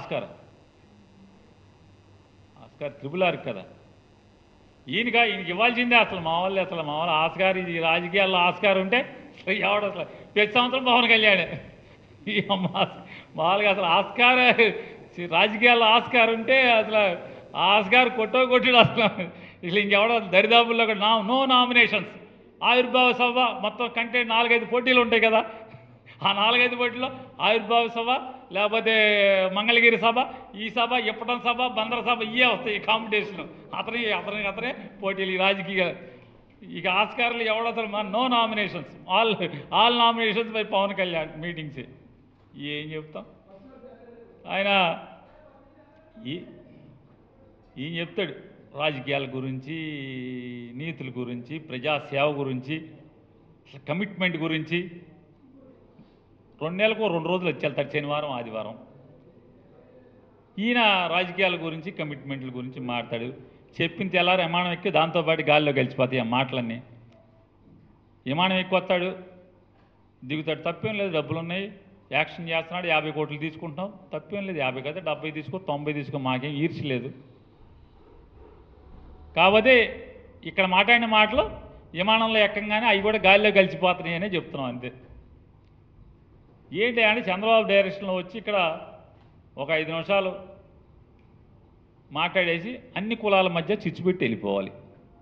Oscar Oscar triple R కదా ఈయనగా ఈయనకి ఇవ్వాల్సిందే అసలు మా వాళ్ళు అసలు మా వాళ్ళు ఆస్కార్ ఇది రాజకీయాల్లో ఆస్కార్ ఉంటే అసలు ఎవడు అసలు ప్రతి సంవత్సరం పవన్ కళ్యాణ్ ఈ అమ్మ మామూలుగా అసలు ఆస్కార్ రాజకీయాల్లో ఆస్కార్ ఉంటే అసలు ఆ ఆస్కార్ కొట్టో కొట్టాడు అసలు ఇట్లా ఇంకెవడో దరిదాపుల్లో కూడా నా నో నామినేషన్స్ ఆవిర్భావ సభ మొత్తం కంటే నాలుగైదు పోటీలు ఉంటాయి కదా ఆ నాలుగైదు పోటీలో ఆవిర్భావ సభ లేకపోతే మంగళగిరి సభ ఈ సభ ఇప్పటం సభ బందర సభ ఇవే వస్తాయి ఈ కాంపిటీషన్ అతని అతనికి అతనే పోటీలు ఈ రాజకీయ ఇక ఆస్కార్లు ఎవడసలు మన no nominations all all nominations by Pawan Kalyan meetings ఏం చెప్తాం ఆయన ఈ- ఈయన చెప్తాడు రాజకీయాల గురించి నీతుల గురించి ప్రజాసేవ గురించి అసలు కమిట్మెంట్ గురించి రెండు నెలలకు రెండు రోజులు వచ్చి వెళ్తాడు శనివారం ఆదివారం ఈయన రాజకీయాల గురించి కమిట్మెంట్ల గురించి మాట్లాడు చెప్పిన తెల్లారు విమానం ఎక్కి దాంతోపాటు గాలిలో గెలిచిపోతాయి ఆ మాటలన్నీ విమానం ఎక్కువ వస్తాడు దిగుతాడు తప్పేం లేదు డబ్బులు ఉన్నాయి యాక్షన్ చేస్తున్నాడు యాభై కోట్లు తీసుకుంటున్నాం తప్పేం లేదు యాభై కదా డెబ్బై తీసుకో తొంభై తీసుకో మాకేం ఈర్చి లేదు కాకపోతే ఇక్కడ మాట్లాడిన మాటలు విమానంలో ఎక్కంగానే అవి కూడా గాలిలో కలిసిపోతున్నాయి అనే చెప్తున్నాం అంతే ఏంటి అని చంద్రబాబు డైరెక్షన్లో వచ్చి ఇక్కడ ఒక ఐదు నిమిషాలు మాట్లాడేసి అన్ని కులాల మధ్య చిచ్చుపెట్టి వెళ్ళిపోవాలి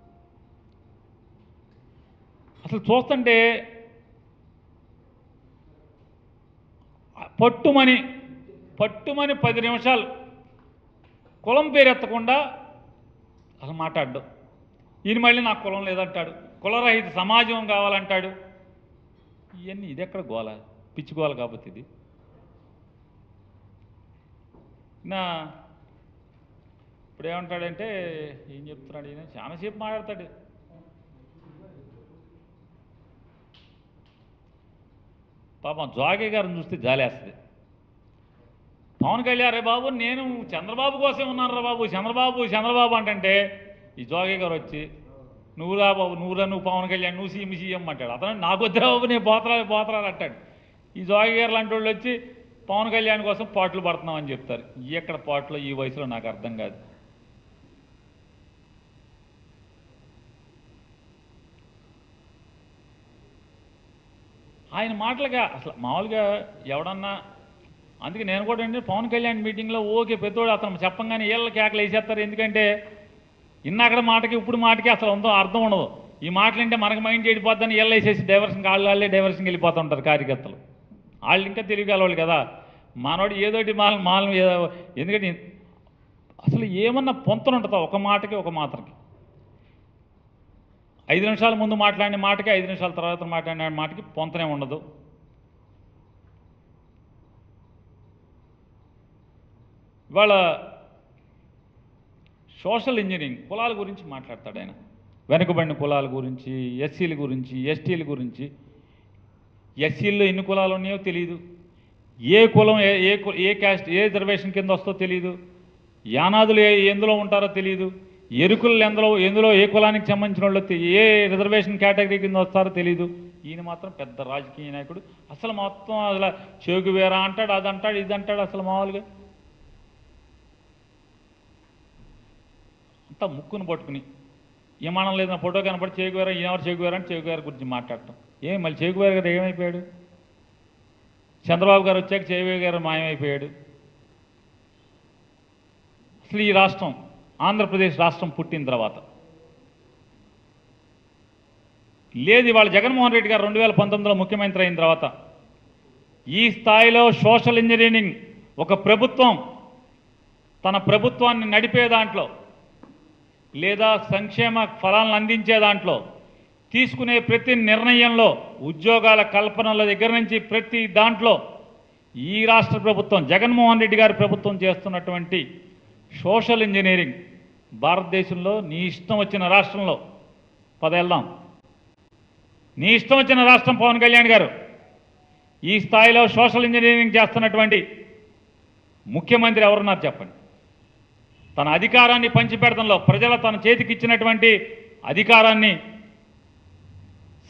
అసలు చూస్తుంటే పట్టుమని పట్టుమని పది నిమిషాలు కులం పేరు ఎత్తకుండా అసలు మాట్లాడ్డు ఈయన మళ్ళీ నాకు కులం లేదంటాడు కులరహిత సమాజం కావాలంటాడు ఇవన్నీ ఇది ఎక్కడ గోల పిచ్చి గోల కాబట్టి ఇది నా ఇప్పుడు ఏమంటాడంటే ఏం చెప్తున్నాడు ఈయన చాలాసేపు మాట్లాడతాడు పాపం జోగే గారిని చూస్తే జాలేస్తుంది పవన్ కళ్యాణ్ రే బాబు నేను చంద్రబాబు కోసం ఉన్నాను రా బాబు చంద్రబాబు చంద్రబాబు అంటే ఈ జోగే గారు వచ్చి నువ్వు రా బాబు నువ్వు రా నువ్వు పవన్ కళ్యాణ్ నువ్వు సీఎం సీఎం అంటాడు అతను నాకు వద్దురా బాబు నేను పోతరా పోతరా అంటాడు ఈ జోగి గారు లాంటి వాళ్ళు వచ్చి పవన్ కళ్యాణ్ కోసం పాటలు పడుతున్నామని చెప్తారు ఎక్కడ పాటలు ఈ వయసులో నాకు అర్థం కాదు ఆయన మాటలుగా అసలు మామూలుగా ఎవడన్నా అందుకే నేను కూడా అంటే పవన్ కళ్యాణ్ మీటింగ్లో ఓకే పెద్దోడు అతను చెప్పంగానే ఏళ్ళ కేకలు వేసేస్తారు ఎందుకంటే ఇన్నాకడ మాటకి ఇప్పుడు మాటకి అసలు ఉందో అర్థం ఉండదు ఈ మాటలు అంటే మనకు మైండ్ చెడిపోద్దని ఏళ్ళు వేసేసి డైవర్షన్ కాళ్ళు వాళ్ళే డైవర్షన్కి వెళ్ళిపోతూ ఉంటారు కార్యకర్తలు వాళ్ళు ఇంకా తెలియగలవాళ్ళు కదా మనోడు ఏదోటి మాల మాల ఏదో ఎందుకంటే అసలు ఏమన్నా పొంతన ఉంటుందా ఒక మాటకి ఒక మాత్రకి ఐదు నిమిషాల ముందు మాట్లాడిన మాటకి ఐదు నిమిషాల తర్వాత మాట్లాడిన మాటకి పొంతనే ఉండదు ఇవాళ సోషల్ ఇంజనీరింగ్ కులాల గురించి మాట్లాడతాడు ఆయన వెనుకబడిన కులాల గురించి ఎస్సీల గురించి ఎస్టీల గురించి ఎస్సీల్లో ఎన్ని కులాలు ఉన్నాయో తెలియదు ఏ కులం ఏ ఏ కు- ఏ క్యాస్ట్ ఏ రిజర్వేషన్ కింద వస్తో తెలియదు యానాదులు ఏ ఎందులో ఉంటారో తెలియదు ఎరుకులు ఎందులో ఎందులో ఏ కులానికి సంబంధించిన వాళ్ళు తె- ఏ రిజర్వేషన్ కేటగిరీ కింద వస్తారో తెలియదు ఈయన మాత్రం పెద్ద రాజకీయ నాయకుడు అసలు మొత్తం అసలు చెవుకు వేరా అంటాడు అది అంటాడు ఇది అంటాడు అసలు మామూలుగా అంతా ముక్కును పట్టుకుని విమానం లేదు నా ఫోటో కనపడి చేకువేరా ఈయనెవరు చేకువేరా అని చేకువేర గురించి మాట్లాడటం ఏం మళ్ళీ చేకువేర గారు ఏమైపోయాడు చంద్రబాబు గారు వచ్చాక చేవే గారు మాయమైపోయాడు అసలు ఈ రాష్ట్రం ఆంధ్రప్రదేశ్ రాష్ట్రం పుట్టిన తర్వాత లేదు ఇవాళ జగన్మోహన్ రెడ్డి గారు రెండు వేల పంతొమ్మిదిలో ముఖ్యమంత్రి అయిన తర్వాత ఈ స్థాయిలో సోషల్ ఇంజనీరింగ్ ఒక ప్రభుత్వం తన ప్రభుత్వాన్ని నడిపే దాంట్లో లేదా సంక్షేమ ఫలాలను అందించే దాంట్లో తీసుకునే ప్రతి నిర్ణయంలో ఉద్యోగాల కల్పనల దగ్గర నుంచి ప్రతి దాంట్లో ఈ రాష్ట్ర ప్రభుత్వం జగన్మోహన్ రెడ్డి గారి ప్రభుత్వం చేస్తున్నటువంటి సోషల్ ఇంజనీరింగ్ భారతదేశంలో నీ ఇష్టం వచ్చిన రాష్ట్రంలో పదేళ్దాం నీ ఇష్టం వచ్చిన రాష్ట్రం పవన్ కళ్యాణ్ గారు ఈ స్థాయిలో సోషల్ ఇంజనీరింగ్ చేస్తున్నటువంటి ముఖ్యమంత్రి ఎవరున్నారు చెప్పండి తన అధికారాన్ని పంచిపెడతంలో ప్రజల తన చేతికి ఇచ్చినటువంటి అధికారాన్ని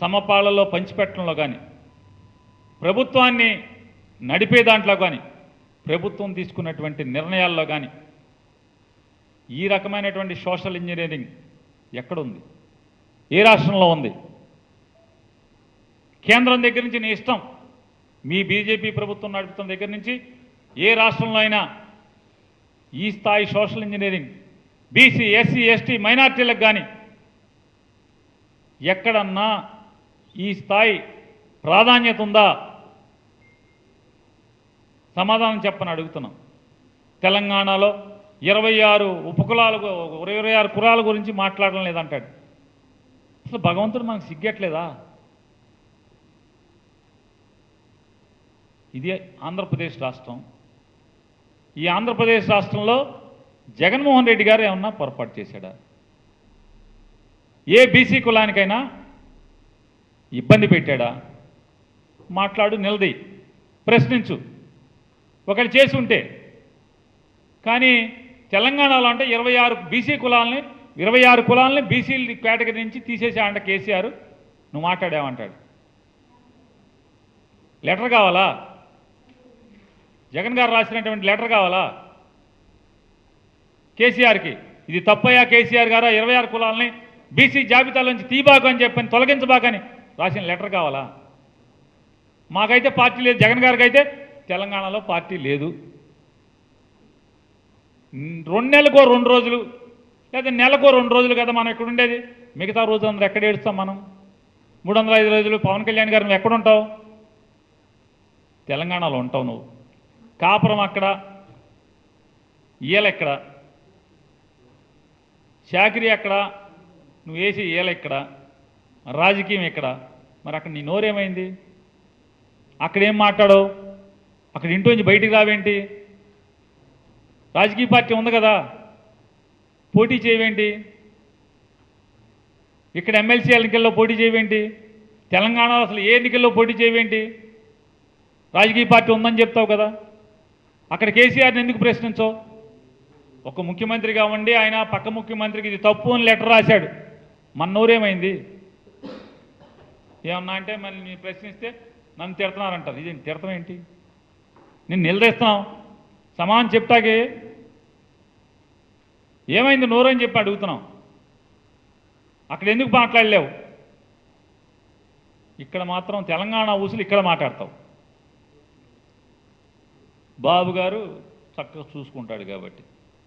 సమపాలలో పంచిపెట్టడంలో కానీ ప్రభుత్వాన్ని నడిపే దాంట్లో కానీ ప్రభుత్వం తీసుకున్నటువంటి నిర్ణయాల్లో కానీ ఈ రకమైనటువంటి సోషల్ ఇంజనీరింగ్ ఎక్కడుంది ఏ రాష్ట్రంలో ఉంది కేంద్రం దగ్గర నుంచి నీ ఇష్టం మీ బీజేపీ ప్రభుత్వం నడుపుతున్న దగ్గర నుంచి ఏ రాష్ట్రంలో అయినా ఈ స్థాయి social engineering BC SC ST మైనార్టీలకు కానీ ఎక్కడన్నా ఈ స్థాయి ప్రాధాన్యత ఉందా సమాధానం చెప్పని అడుగుతున్నాం తెలంగాణలో ఇరవై ఆరు ఉపకులాలు ఇరవై ఆరు కులాల గురించి మాట్లాడడం లేదంటాడు అసలు భగవంతుడు మనకు సిగ్గట్లేదా ఇది ఆంధ్రప్రదేశ్ రాష్ట్రం ఈ ఆంధ్రప్రదేశ్ రాష్ట్రంలో జగన్మోహన్ రెడ్డి గారు ఏమన్నా పొరపాటు చేశాడా ఏ బీసీ కులానికైనా ఇబ్బంది పెట్టాడా మాట్లాడు నిలది ప్రశ్నించు ఒకటి చేసి ఉంటే కానీ తెలంగాణలో అంటే ఇరవై ఆరు బీసీ కులాలని ఇరవై ఆరు కులాలని బీసీ కేటగిరీ నుంచి తీసేసా అంట కేసీఆర్ నువ్వు మాట్లాడావంటాడు లెటర్ కావాలా జగన్ గారు రాసినటువంటి లెటర్ కావాలా కేసీఆర్కి ఇది తప్పయ్యా కేసీఆర్ గారు ఇరవై ఆరు కులాలని బీసీ జాబితాలోంచి తీబాకు అని చెప్పని తొలగించబాకని రాసిన లెటర్ కావాలా మాకైతే పార్టీ లేదు జగన్ గారికి అయితే తెలంగాణలో పార్టీ లేదు ఉమ్, రెండు నెలలకో రెండు రోజులు లేదా నెలకో రెండు రోజులు కదా మనం ఎక్కడ ఉండేది మిగతా రోజు అందరూ ఎక్కడ ఏడుస్తాం మనం మూడు వందల ఐదు రోజులు పవన్ కళ్యాణ్ గారు నువ్వు ఎక్కడ ఉంటావు తెలంగాణలో ఉంటావు నువ్వు కాపురం అక్కడ ఈయల ఎక్కడ చాకరీ ఎక్కడ నువ్వు వేసి ఈయల ఎక్కడ రాజకీయం ఎక్కడ మరి అక్కడ నీ నోరేమైంది అక్కడ ఏం మాట్లాడవు అక్కడ ఇంటి నుంచి బయటికి రావేంటి రాజకీయ పార్టీ ఉంది కదా పోటీ చేయవేంటి ఇక్కడ ఎమ్మెల్సీ ఎన్నికల్లో పోటీ చేయవేంటి తెలంగాణలో అసలు ఏ ఎన్నికల్లో పోటీ చేయవేంటి రాజకీయ పార్టీ ఉందని చెప్తావు కదా అక్కడ కేసీఆర్ని ఎందుకు ప్రశ్నించవు ఒక ముఖ్యమంత్రిగా ఉండి ఆయన పక్క ముఖ్యమంత్రికి ఇది తప్పు అని లెటర్ రాశాడు మన నోరేమైంది ఏమన్నా అంటే మళ్ళీ నేను ప్రశ్నిస్తే నన్ను తిడుతున్నారంటారు ఇది తిడతాం ఏంటి నేను నిలదీస్తున్నాం సమానం చెప్తాకే ఏమైంది నోరని చెప్పి అడుగుతున్నాం అక్కడ ఎందుకు మాట్లాడలేవు ఇక్కడ మాత్రం తెలంగాణ ఊసులు ఇక్కడ మాట్లాడతావు బాబు గారు చక్కగా చూసుకుంటాడు కాబట్టి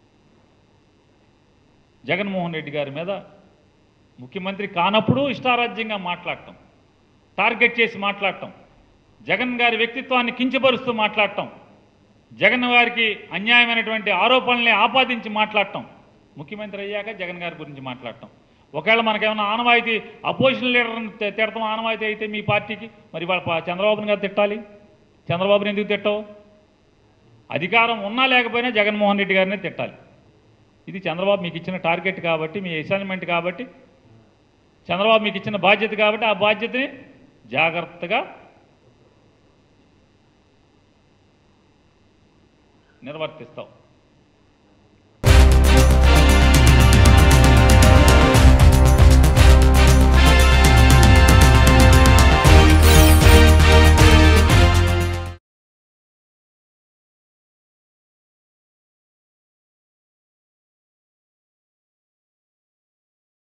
జగన్మోహన్ రెడ్డి గారి మీద ముఖ్యమంత్రి కానప్పుడు ఇష్టారాజ్యంగా మాట్లాడటం టార్గెట్ చేసి మాట్లాడటం జగన్ గారి వ్యక్తిత్వాన్ని కించపరుస్తూ మాట్లాడటం జగన్ గారికి అన్యాయమైనటువంటి ఆరోపణల్ని ఆపాదించి మాట్లాడటం ముఖ్యమంత్రి అయ్యాక జగన్ గారి గురించి మాట్లాడటం ఒకవేళ మనకేమైనా ఆనవాయితీ అపోజిషన్ లీడర్ని తి- తిడతాం ఆనవాయితీ అయితే మీ పార్టీకి మరి వాళ్ళ ప- చంద్రబాబుని గారు తిట్టాలి చంద్రబాబుని ఎందుకు తిట్టవు అధికారం ఉన్నా లేకపోయినా జగన్మోహన్ రెడ్డి గారినే తిట్టాలి ఇది చంద్రబాబు మీకు ఇచ్చిన టార్గెట్ కాబట్టి మీ అసైన్మెంట్ కాబట్టి చంద్రబాబు మీకు ఇచ్చిన బాధ్యత కాబట్టి ఆ బాధ్యతని జాగ్రత్తగా నిర్వర్తిస్తాం